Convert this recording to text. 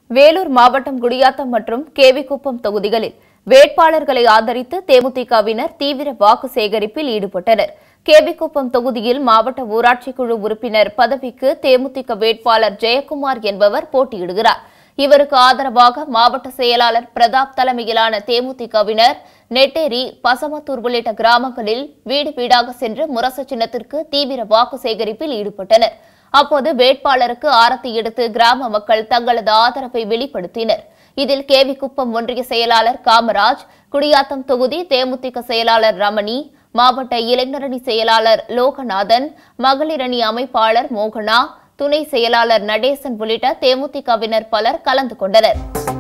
வேலூர் மாவட்டம் குடியாத்தம் மற்றும் கேவிக்குப்பம் தொகுதிகளில் வேட்பாளர்களை ஆதரித்து தேமுதிகவினர் தீவிர வாக்கு சேகரிப்பில் ஈடுபட்டனர் கேவிக்குப்பம் தொகுதியில் மாவட்ட ஊராட்சி குழு உறுப்பினர் பதவிக்கு தேமுதிக வேட்பாளர் ஜெயக்குமார் என்பவர் போட்டியிடுகிறார் இவருக்கு ஆதரவாக மாவட்ட செயலாளர் பிரதாப் தலைமையிலான தேமுதிகவினர் நெட்டேரி பசமத்தூர் உள்ளிட்ட கிராமங்களில் வீடு வீடாக சென்று முரசு சின்னத்திற்கு தீவிர வாக்கு சேகரிப்பில் ஈடுபட்டனர் அப்போது வேட்பாளருக்கு ஆரத்தி எடுத்து கிராம மக்கள் தங்களது ஆதரவை வெளிப்படுத்தினர் இதில் கேவி குப்பம் ஒன்றிய செயலாளர் காமராஜ் குடியாத்தம் தொகுதி தேமுதிக செயலாளர் ரமணி மாவட்ட இளைஞரணி செயலாளர் லோகநாதன் மகளிரணி அமைப்பாளர் மோகனா துணை செயலாளர் நடேசன் உள்ளிட்ட தேமுதிகவினர் பலர் கலந்து கொண்டனர்